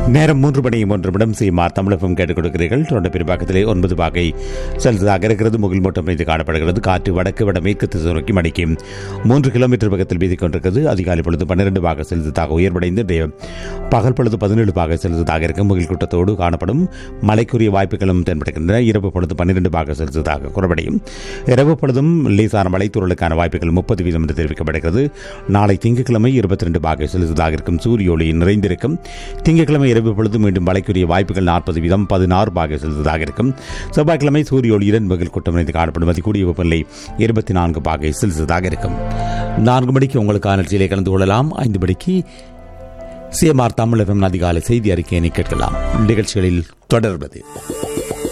நேரம் மூன்று மணி மூன்று நிமிடம் சீமார் தமிழகம் கேட்டுக் கொடுக்கிறீர்கள் தொடர்ந்து பிற்பாக்கத்திலே ஒன்பது பாகை செலுத்ததாக இருக்கிறது முகில் மூட்டம் மீது காணப்படுகிறது காற்று வடக்கு வடமேற்கு திசை நோக்கி மணிக்கு மூன்று கிலோமீட்டர் பக்கத்தில் வீதிக் கொண்டிருக்கிறது அதிகாலை பொழுது பன்னிரண்டு பாக செலுத்ததாக உயர்வடைந்து இன்றைய பகல் பொழுது பதினேழு பாக செலுத்ததாக இருக்கும் முகில் கூட்டத்தோடு காணப்படும் மழைக்குரிய வாய்ப்புகளும் தென்படுகின்றன இரவு பொழுது பன்னிரண்டு பாக செலுத்ததாக குறைவடையும் இரவு பொழுதும் லேசான மழைத்தூரலுக்கான வாய்ப்புகள் முப்பது வீதம் என்று தெரிவிக்கப்படுகிறது நாளை திங்கட்கிழமை இருபத்தி ரெண்டு பாக செலுத்ததாக இருக்கும் சூரிய ஒளி நிறைந்திருக்கும் திங்கட்கிழமை இரவு பொழுது மீண்டும் மழைக்குரிய வாய்ப்புகள் நாற்பது வீதம் பதினாறு பாக செலுத்ததாக இருக்கும் செவ்வாய்க்கிழமை சூரிய ஒளியுடன் மிகல் கூட்டம் இணைந்து காணப்படும் அதிகூடிய வெப்பநிலை இருபத்தி நான்கு பாகை செலுத்ததாக இருக்கும் நான்கு மணிக்கு உங்களுக்கான நிகழ்ச்சியிலே கலந்து கொள்ளலாம் ஐந்து மணிக்கு சிஎம்ஆர் தமிழகம் அதிகாலை செய்தி அறிக்கையினை கேட்கலாம் நிகழ்ச்சிகளில் தொடர்வது